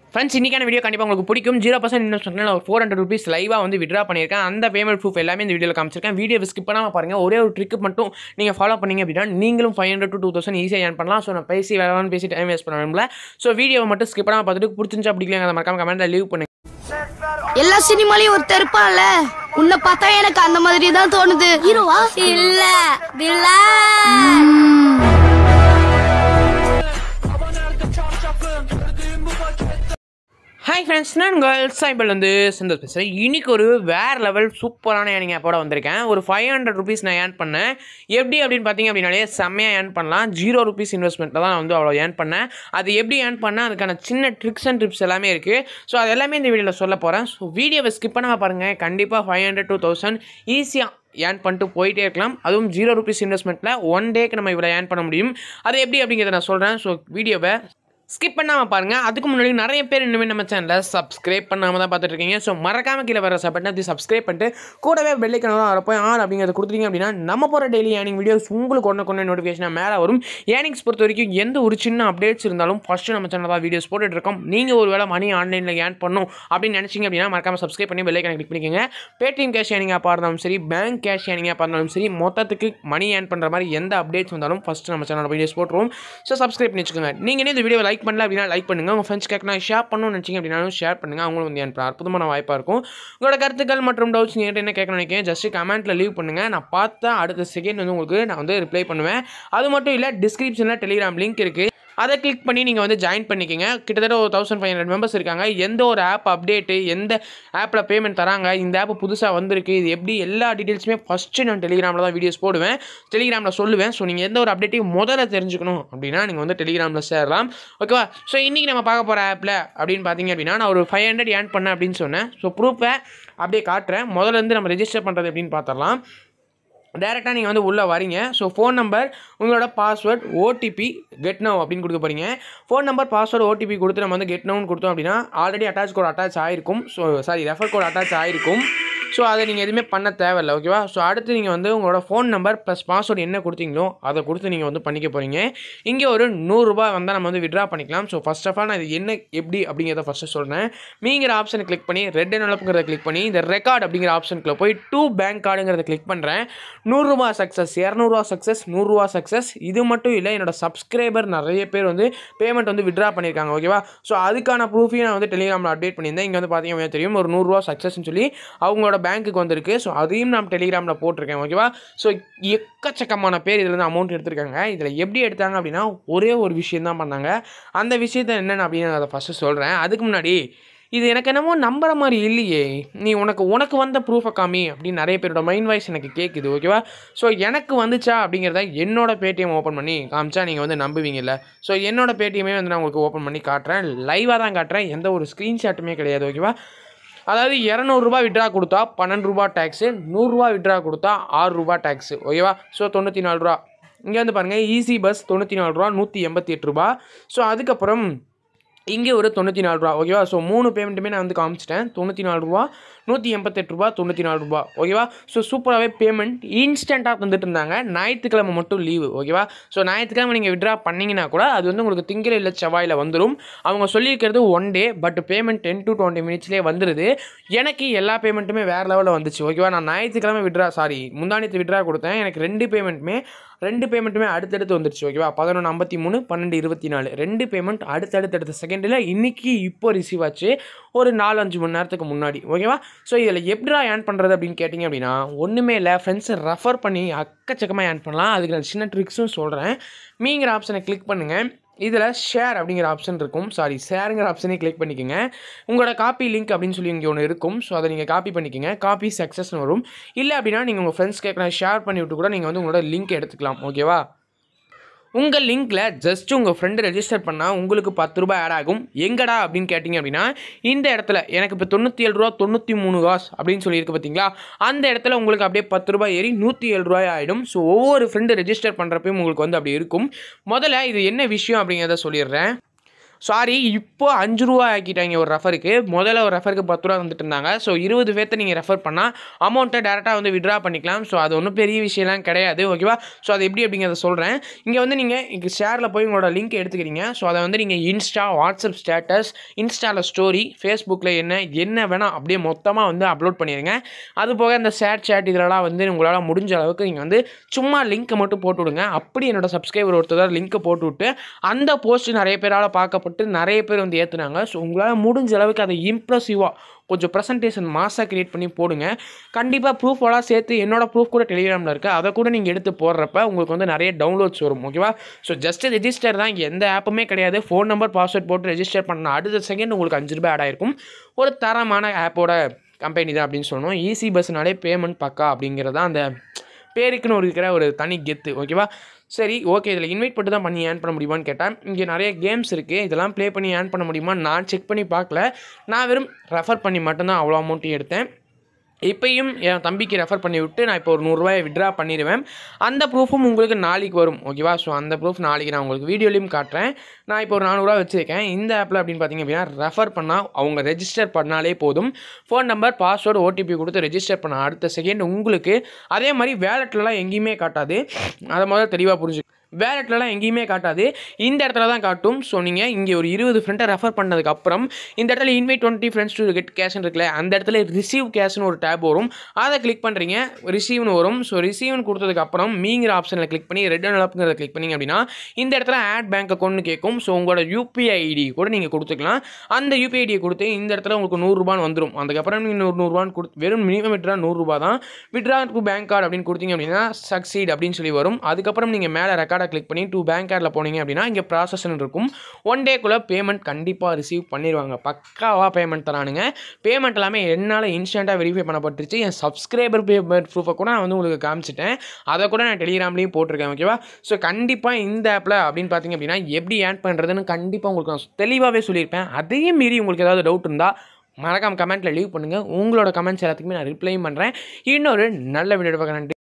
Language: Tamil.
ஃப்ரெண்ட்ஸ் இன்றைக்கான வீடியோ கண்டிப்பாக உங்களுக்கு பிடிக்கும் ஜீரோ பர்சன்ட் இன்வெஸ்ட்மெண்ட்ல நான் ஃபோர் ஹண்ட்ரட் ருபீஸ் லைவாக வந்து விட்ரா பண்ணியிருக்கேன் அந்த பேமெண்ட் ப்ரூஃப் எல்லாமே இந்த வீடியோவில் காமிச்சிருக்கேன் வீடியோ ஸ்கிப் பண்ணாமல் பாருங்கள் ஒரே ஒரு ட்ரிக் மட்டும் நீங்கள் ஃபாலோ பண்ணீங்க அப்படின்னா நீங்களும் five hundred to two thousand ஈஸியாக ஏர்ன் பண்ணலாம் ஸோ நான் பேசி வேலைன்னு பேசி டைம் வேஸ்ட் பண்ண ஸோ வீடியோவை மட்டும் ஸ்கிப் பண்ணாமல் பார்த்துட்டு பிடிச்சிருந்துச்சா பிடிக்கலங்க அதை மறக்காம கமெண்ட்டில் லீவ் பண்ணுங்க எல்லா சினிமாலையும் ஒருத்தர் இருப்பான்ல உன்னை பார்த்தா எனக்கு அந்த மாதிரி தான் தோணுது ஹீரோவா இல்ல ஹாய் ஃப்ரெண்ட்ஸ் நான் உங்கள் சைபிள் வந்து சந்தோஷ் பேசுகிறேன் இன்னைக்கு ஒரு வேறு லெவல் சூப்பரான ஏர்னிங் ஆப்போட வந்திருக்கேன் ஒரு ஃபைவ் ஹண்ட்ரட் ருபீஸ் நான் ஏர்ன் பண்ணேன் எப்படி அப்படின்னு பார்த்தீங்க அப்படின்னாலே செம்மையாக ஏர்ன் பண்ணலாம் ஜீரோ ருபீஸ் இன்வெஸ்ட்மெண்ட்டில் தான் நான் வந்து அவ்வளோ ஏர்ன் பண்ணேன் அது எப்படி ஏர்ன் பண்ணேன் அதுக்கான சின்ன ட்ரிக்ஸ் அண்ட் ட்ரிப்ஸ் எல்லாமே இருக்குது ஸோ அது எல்லாமே இந்த வீடியோவில் சொல்ல போகிறேன் ஸோ வீடியோவை ஸ்கிப் பண்ணாமல் பாருங்கள் கண்டிப்பாக ஃபைவ் ஹண்ட்ரட் டூ தௌசண்ட் ஈஸியாக ஏர்ன் பண்ணிட்டு போயிட்டே இருக்கலாம் அதுவும் ஜீரோ ருபீஸ் இன்வெஸ்ட்மெண்ட்டில் ஒன் டேக்கு நம்ம இவ்வளோ ஏர்ன் பண்ண முடியும் அது எப்படி அப்படிங்கிறத நான் சொல்கிறேன் ஸோ வீடியோவை ஸ்கிப் பண்ணாமல் பாருங்கள் அதுக்கு முன்னாடி நிறைய பேர் இன்னுமே நம்ம சேனலில் சப்ஸ்கிரைப் பண்ணாமல் தான் பார்த்துட்டு இருக்கீங்க ஸோ மறக்காம கீழே வர சப்பட்டை அது சப்ஸ்கிரைப் பண்ணிட்டு கூடவே பெல்லைக்கனாக வரப்போ ஆன் அப்படிங்கிறத கொடுத்துட்டீங்க அப்படின்னா நம்ம போகிற டெய்லி ஏர்னிங் வீடியோஸ் உங்களுக்கு ஒன்று கொண்டு நோட்டிஃபிகேஷனாக மேலே வரும் ஏர்னிங்ஸ் பொறுத்த வரைக்கும் எந்த ஒரு சின்ன அப்டேட்ஸ் இருந்தாலும் ஃபஸ்ட்டு நம்ம சேனலில் தான் வீடியோஸ் போட்டுட்டு இருக்கோம் நீங்கள் ஒரு வேளை மணி ஆன்லைனில் ஏர்ன் பண்ணும் அப்படின்னு நினச்சிங்க அப்படின்னா மறக்காம சப்ஸ்கிரைப் பண்ணி பெல்லைக்கனை கிளிக் பண்ணிக்கோங்க பேடிஎம் கேஷ் ஏர்னிங் ஆப்பாக இருந்தாலும் சரி பேங்க் கேஷ் ஏர்னிங் ஆப்பாக இருந்தாலும் சரி மொத்தத்துக்கு மணி ஏர்ன் பண்ணுற மாதிரி எந்த அப்டேட்ஸ் வந்தாலும் ஃபஸ்ட்டு நம்ம சேனலில் வீடியோஸ் போட்டுருவோம் ஸோ சப்ஸ்கிரைப் பண்ணி வச்சுக்கோங்க நீங்கள் இந்த வீடியோ லைக் பண்ணல அப்படின்னா லைக் பண்ணுங்கள் உங்கள் ஃப்ரெண்ட்ஸ் கேட்கணும் ஷேர் பண்ணணும்னு நினச்சிங்க அப்படின்னாலும் ஷேர் பண்ணுங்கள் அவங்களும் வந்து எனக்கு அற்புதமான வாய்ப்பாக இருக்கும் உங்களோட கருத்துக்கள் மற்றும் டவுட்ஸ் நீங்கள் என்ன கேட்கணும் நினைக்கிறேன் ஜஸ்ட் கமெண்ட்டில் லீவ் பண்ணுங்கள் நான் பார்த்தா அடுத்த செகண்ட் வந்து உங்களுக்கு நான் வந்து ரிப்ளை பண்ணுவேன் அது மட்டும் இல்லை டிஸ்கிரிப்ஷனில் டெலிகிராம் லிங்க் இருக்குது அதை கிளிக் பண்ணி நீங்கள் வந்து ஜாயின் பண்ணிக்கங்க கிட்டத்தட்ட ஒரு தௌசண்ட் ஃபைவ் ஹண்ட்ரட் மெம்பர்ஸ் இருக்காங்க எந்த ஒரு ஆப் அப்டேட்டு எந்த ஆப்பில் பேமெண்ட் தராங்க இந்த ஆப் புதுசாக வந்திருக்கு இது எப்படி எல்லா டீட்டெயில்ஸுமே ஃபஸ்ட்டு நான் டெலிகிராமில் தான் வீடியோஸ் போடுவேன் டெலிகிராமில் சொல்லுவேன் ஸோ நீங்கள் எந்த ஒரு அப்டேட்டையும் முதல்ல தெரிஞ்சுக்கணும் அப்படின்னா நீங்கள் வந்து டெலிகிராமில் சேரலாம் ஓகேவா ஸோ இன்றைக்கி நம்ம பார்க்க போகிற ஆப்பில் அப்படின்னு பார்த்தீங்க அப்படின்னா நான் ஒரு ஃபைவ் ஹண்ட்ரட் ஏர்ன் பண்ணேன் அப்படின்னு சொன்னேன் ஸோ ப்ரூஃபை அப்படியே காட்டுறேன் முதல்ல இருந்து நம்ம ரெஜிஸ்டர் பண்ணுறது எப்படின்னு பார்த்துடலாம் டேரெக்டாக நீங்கள் வந்து உள்ளே வரீங்க ஸோ ஃபோன் நம்பர் உங்களோட பாஸ்வேர்ட் ஓடிபி கெட் நவ் அப்படின்னு கொடுக்க போகிறீங்க ஃபோன் நம்பர் பாஸ்வேர்டு ஓடிபி கொடுத்து நம்ம வந்து கெட் நவுன்னு கொடுத்தோம் அப்படின்னா ஆல்ரெடி அட்டாச் கோட் அட்டாச் ஆகிருக்கும் so sorry refer code attach ஆகிருக்கும் ஸோ அதை நீங்கள் எதுவுமே பண்ண தேவையில்லை ஓகேவா ஸோ அடுத்து நீங்கள் வந்து உங்களோட ஃபோன் நம்பர் ப்ளஸ் பாஸ்வேர்டு என்ன கொடுத்தீங்களோ அதை கொடுத்து நீங்கள் வந்து பண்ணிக்க போகிறீங்க இங்கே ஒரு நூறுரூபா வந்தால் நம்ம வந்து விட்ரா பண்ணிக்கலாம் ஸோ ஃபஸ்ட் ஆஃப் ஆல் நான் இது என்ன எப்படி அப்படிங்கிறத ஃபஸ்ட்டு சொல்கிறேன் மீங்கிற ஆப்ஷனை கிளிக் பண்ணி ரெட் அண்ட் கிளிக் பண்ணி இந்த ரெக்கார்ட் அப்படிங்கிற ஆப்ஷனுக்குள்ள போய் டூ பேங்க் கார்டுங்கிறத கிளிக் பண்ணுறேன் நூறுரூவா சக்ஸஸ் இரநூறுவா சக்ஸஸ் நூறுரூவா சக்ஸஸ் இது மட்டும் இல்லை என்னோட சப்ஸ்கிரைபர் நிறைய பேர் வந்து பேமெண்ட் வந்து விட்ரா பண்ணியிருக்காங்க ஓகேவா ஸோ அதுக்கான ப்ரூஃபையும் நான் வந்து டெலிகிராமில் அப்டேட் பண்ணியிருந்தேன் இங்கே வந்து பார்த்தீங்கன்னா தெரியும் ஒரு நூறுரூவா சக்ஸஸ்னு சொல்லி அவங்களோட பேங்க்குக்கு வந்திருக்கு ஸோ அதையும் நான் டெலிகிராமில் போட்டிருக்கேன் ஓகேவா ஸோ எக்கச்சக்கமான பேர் இதில் இருந்து அமௌண்ட் எடுத்திருக்காங்க இதில் எப்படி எடுத்தாங்க அப்படின்னா ஒரே ஒரு விஷயம் தான் பண்ணாங்க அந்த விஷயத்த என்னென்ன அப்படின்னு நான் அதை ஃபஸ்ட்டு சொல்கிறேன் அதுக்கு முன்னாடி இது எனக்கு என்னமோ நம்புற மாதிரி இல்லையே நீ உனக்கு உனக்கு வந்த ப்ரூஃபை காமி அப்படின்னு நிறைய பேரோட மைண்ட் வாய்ஸ் எனக்கு கேட்குது ஓகேவா ஸோ எனக்கு வந்துச்சா அப்படிங்கிறத என்னோட பேடிஎம் ஓப்பன் பண்ணி காமிச்சா நீங்கள் வந்து நம்புவீங்கல்ல ஸோ என்னோட பேடிஎம்மே வந்து நான் உங்களுக்கு ஓப்பன் பண்ணி காட்டுறேன் லைவாக தான் காட்டுறேன் எந்த ஒரு ஸ்க்ரீன்ஷாட்டுமே கிடையாது ஓகேவா அதாவது இரநூறுபா விட்ரா கொடுத்தா பன்னெண்டு ரூபா டேக்ஸு நூறுரூவா விட்ரா கொடுத்தா ஆறு ரூபா டேக்ஸு ஓகேவா ஸோ தொண்ணூற்றி நாலு ரூபா இங்கே வந்து பாருங்கள் ஈஸி பஸ் தொண்ணூற்றி நாலு ரூபா நூற்றி எண்பத்தி எட்டு ரூபா ஸோ அதுக்கப்புறம் இங்கே ஒரு தொண்ணூற்றி நாலு ரூபா ஓகேவா ஸோ மூணு பேமெண்ட்டுமே நான் வந்து காமிச்சிட்டேன் தொண்ணூற்றி நாலு ரூபா நூற்றி எண்பத்தெட்டு ரூபா தொண்ணூற்றி நாலு ரூபா ஓகேவா ஸோ சூப்பராகவே பேமெண்ட் இன்ஸ்டண்ட்டாக தந்துட்டு இருந்தாங்க ஞாயிற்றுக்கிழமை மட்டும் லீவு ஓகேவா ஸோ ஞாயிற்றுக்கிழமை நீங்கள் விட்ரா பண்ணிங்கன்னா கூட அது வந்து உங்களுக்கு திங்கள் இல்லை செவ்வாயில் வந்துடும் அவங்க சொல்லியிருக்கிறது one day but payment ten to twenty மினிட்ஸ்லேயே வந்துடுது எனக்கு எல்லா பேமெண்ட்டுமே வேறு லெவலில் வந்துச்சு ஓகேவா நான் ஞாயிற்றுக்கிழமை விட்ரா சாரி முந்தானித்து விட்ரா கொடுத்தேன் எனக்கு ரெண்டு பேமெண்ட்டுமே ரெண்டு பேமெண்ட்டுமே அடுத்தடுத்து வந்துருச்சு ஓகேவா பதினொன்று ஐம்பத்தி மூணு பன்னெண்டு இருபத்தி நாலு ரெண்டு பேமெண்ட் அடுத்தடுத்து அடுத்த செகண்டில் இன்றைக்கி இப்போ ரிசீவ் ஆச்சு ஒரு நாலு அஞ்சு மணி நேரத்துக்கு முன்னாடி ஓகேவா ஸோ இதில் எப்படிடா ஏர்ன் பண்ணுறது அப்படின்னு கேட்டிங்க அப்படின்னா ஒன்றுமே இல்லை ஃப்ரெண்ட்ஸை ரெஃபர் பண்ணி அக்கச்சக்கமாக ஏர்ன் பண்ணலாம் அதுக்கு நான் சின்ன ட்ரிக்ஸும் சொல்கிறேன் மீங்கிற ஆப்ஷனை கிளிக் பண்ணுங்கள் இதில் ஷேர் அப்படிங்கிற ஆப்ஷன் இருக்கும் சாரி ஷேருங்கிற ஆப்ஷனே கிளிக் பண்ணிக்கோங்க உங்களோட காப்பி லிங்க் அப்படின்னு சொல்லி இங்கே ஒன்று இருக்கும் ஸோ அதை நீங்கள் காப்பி பண்ணிக்கோங்க காப்பி சக்ஸஸ்னு வரும் இல்லை அப்படின்னா நீங்கள் உங்கள் ஃப்ரெண்ட்ஸ் கேட்கலாம் ஷேர் பண்ணி விட்டு கூட நீங்கள் வந்து உங்களோட லிங்க் எடுத்துக்கலாம் ஓகேவா உங்கள் லிங்க்கில் ஜஸ்ட் உங்கள் ஃப்ரெண்டு ரெஜிஸ்டர் பண்ணால் உங்களுக்கு பத்து ரூபாய் ஆட் ஆகும் எங்கடா அப்படின்னு கேட்டிங்க அப்படின்னா இந்த இடத்துல எனக்கு இப்போ தொண்ணூற்றி ஏழு ரூபா தொண்ணூற்றி மூணு காஸ் அப்படின்னு சொல்லியிருக்கு பார்த்தீங்களா அந்த இடத்துல உங்களுக்கு அப்படியே பத்து ரூபாய் ஏறி நூற்றி ஏழு ரூபாய் ஆகிடும் ஸோ ஒவ்வொரு ஃப்ரெண்டு ரெஜிஸ்டர் பண்ணுறப்பையும் உங்களுக்கு வந்து அப்படி இருக்கும் முதல்ல இது என்ன விஷயம் அப்படிங்கிறத சொல்லிடுறேன் சாரி இப்போ அஞ்சு ரூபா ஆக்கிட்டாங்க ஒரு ரெஃபருக்கு முதல்ல ஒரு ரெஃபருக்கு பத்து ரூபா வந்துட்டு இருந்தாங்க ஸோ இருபது பேர்த்த நீங்கள் ரெஃபர் பண்ணால் அமௌண்ட்டை டேரெக்டாக வந்து விட்ரா பண்ணிக்கலாம் ஸோ அது ஒன்றும் பெரிய விஷயம்லாம் கிடையாது ஓகேவா ஸோ அது எப்படி அப்படிங்கிறத சொல்கிறேன் இங்கே வந்து நீங்கள் இங்கே ஷேரில் போய் உங்களோட லிங்க் எடுத்துக்கிறீங்க ஸோ அதை வந்து நீங்கள் இன்ஸ்டா வாட்ஸ்அப் ஸ்டேட்டஸ் இன்ஸ்டாவில் ஸ்டோரி ஃபேஸ்புக்கில் என்ன என்ன வேணால் அப்படியே மொத்தமாக வந்து அப்லோட் பண்ணிடுங்க அது போக இந்த ஷேட் சேட் இதெல்லாம் வந்து உங்களால் முடிஞ்ச அளவுக்கு நீங்கள் வந்து சும்மா லிங்க்கை மட்டும் போட்டு விடுங்க அப்படி என்னோட சப்ஸ்கிரைபர் ஒருத்தர் லிங்க்கை போட்டு விட்டு அந்த போஸ்ட் நிறைய பேரால் பார்க்கப்பட்டு நிறைய பேர் வந்து ஏற்றுனாங்க ஸோ உங்களால் முடிஞ்ச அளவுக்கு அதை இம்ப்ரெசிவாக கொஞ்சம் ப்ரெசன்டேஷன் மாசாக க்ரியேட் பண்ணி போடுங்க கண்டிப்பாக ப்ரூஃபோட சேர்த்து என்னோட ப்ரூஃப் கூட டெலிகிராமில் இருக்குது அதை கூட நீங்கள் எடுத்து போடுறப்ப உங்களுக்கு வந்து நிறைய டவுன்லோட்ஸ் வரும் ஓகேவா ஸோ ஜஸ்ட் ரெஜிஸ்டர் தான் எந்த ஆப்புமே கிடையாது ஃபோன் நம்பர் பாஸ்வேர்ட் போட்டு ரெஜிஸ்டர் பண்ண அடுத்த செகண்ட் உங்களுக்கு அஞ்சு ரூபாய் ஆட் ஆயிருக்கும் ஒரு தரமான ஆப்போட கம்பெனி தான் அப்படின்னு சொல்லணும் ஈஸி பஸ்னாலே பேமெண்ட் பக்கா அப்படிங்கிறது தான் அந்த பேருக்குன்னு ஒரு இருக்கிற ஒரு தனி கெத்து ஓகேவா சரி ஓகே இதில் இன்வைட் பண்ணி தான் பண்ணி ஏர்ன் பண்ண முடியுமான்னு கேட்டேன் இங்கே நிறைய கேம்ஸ் இருக்குது இதெல்லாம் ப்ளே பண்ணி ஏர்ன் பண்ண முடியுமா நான் செக் பண்ணி பார்க்கல நான் வெறும் ரெஃபர் பண்ணி மட்டும்தான் அவ்வளோ அமௌண்ட்டையும் எடுத்தேன் இப்பயும் என் தம்பிக்கு ரெஃபர் பண்ணி விட்டு நான் இப்போ ஒரு நூறுரூவாயை விட்ரா பண்ணிடுவேன் அந்த ப்ரூஃபும் உங்களுக்கு நாளைக்கு வரும் ஓகேவா ஸோ அந்த ப்ரூஃப் நாளைக்கு நான் உங்களுக்கு வீடியோலையும் காட்டுறேன் நான் இப்போ ஒரு நானூறுரூவா வச்சுருக்கேன் இந்த ஆப்பில் அப்படின்னு பார்த்தீங்க அப்படின்னா ரெஃபர் பண்ணால் அவங்க ரெஜிஸ்டர் பண்ணாலே போதும் ஃபோன் நம்பர் பாஸ்வேர்டு ஓடிபி கொடுத்து ரெஜிஸ்டர் பண்ண அடுத்த செகண்ட் உங்களுக்கு அதே மாதிரி வேலெட்லலாம் எங்கேயுமே காட்டாது அதை முதல்ல தெளிவாக புரிஞ்சு வேலெட்லலாம் எங்கேயுமே காட்டாது இந்த இடத்துல தான் காட்டும் ஸோ நீங்கள் இங்கே ஒரு இருபது ஃப்ரெண்டை ரெஃபர் பண்ணதுக்கப்புறம் இந்த இடத்துல invite twenty friends to get கேஷ்னு இருக்குல்ல அந்த இடத்துல ரிசீவ் கேஷ்னு ஒரு டேப் வரும் அதை கிளிக் பண்ணுறீங்க ரிசீவ்னு வரும் ஸோ ரிசீவ்னு கொடுத்ததுக்கப்புறம் மீங்கிற ஆப்ஷனில் கிளிக் பண்ணி ரெட் அண்ட் அப்ங்கிறத கிளிக் பண்ணிங்க அப்படின்னா இந்த இடத்துல ஆட் பேங்க் அக்கௌண்ட்னு கேட்கும் ஸோ உங்களோட யூபிஐ ஐடி கூட நீங்கள் கொடுத்துக்கலாம் அந்த யூபிஐ ஐடியை கொடுத்து இந்த இடத்துல உங்களுக்கு நூறுரூபான்னு வந்துடும் அதுக்கப்புறம் நீங்கள் நூறு நூறுரூவான்னு கொடுத்து வெறும் மினிமம் விட்ரா நூறுரூபா தான் விட்ரா டு பேங்க் கார்டு அப்படின்னு கொடுத்தீங்க அப்படின்னா சக்சீட் அப்படின்னு சொல்லி வரும் அதுக்கப்புறம் நீங்கள் மேலே ரெக்கார்டை கிளிக் பண்ணி டூ பேங்க் கார்டில் போனீங்க அப்படின்னா இங்கே ப்ராசஸ்ன்னு இருக்கும் ஒன் டேக்குள்ளே பேமெண்ட் கண்டிப்பாக ரிசீவ் பண்ணிடுவாங்க பக்காவாக பேமெண்ட் தரானுங்க பேமெண்ட் எல்லாமே என்னால் இன்ஸ்டண்ட்டாக வெரிஃபை பண்ணப்பட்டுருச்சு என் சப்ஸ்கிரைபர் பேமெண்ட் ப்ரூஃபை கூட நான் வந்து உங்களுக்கு காமிச்சிட்டேன் அதை கூட நான் டெலிகிராம்லேயும் போட்டிருக்கேன் ஓகேவா ஸோ கண்டிப்பாக இந்த ஆப்பில் அப்படின்னு பார்த்தீங்க அப்படின்னா எப்படி ஆட் பண்ணுறதுன்னு கண்டிப்பாக உங்களுக்கு நான் தெளிவாகவே சொல்லியிருப்பேன் அதையும் மீறி உங்களுக்கு ஏதாவது டவுட் இருந்தால் மறக்காம கமெண்ட்டில் லீவ் பண்ணுங்கள் உங்களோட கமெண்ட்ஸ் எல்லாத்துக்குமே நான் ரிப்ளையும் பண்ணுறேன் இன்னொரு நல்ல வீடியோ பார்க்க நன்றி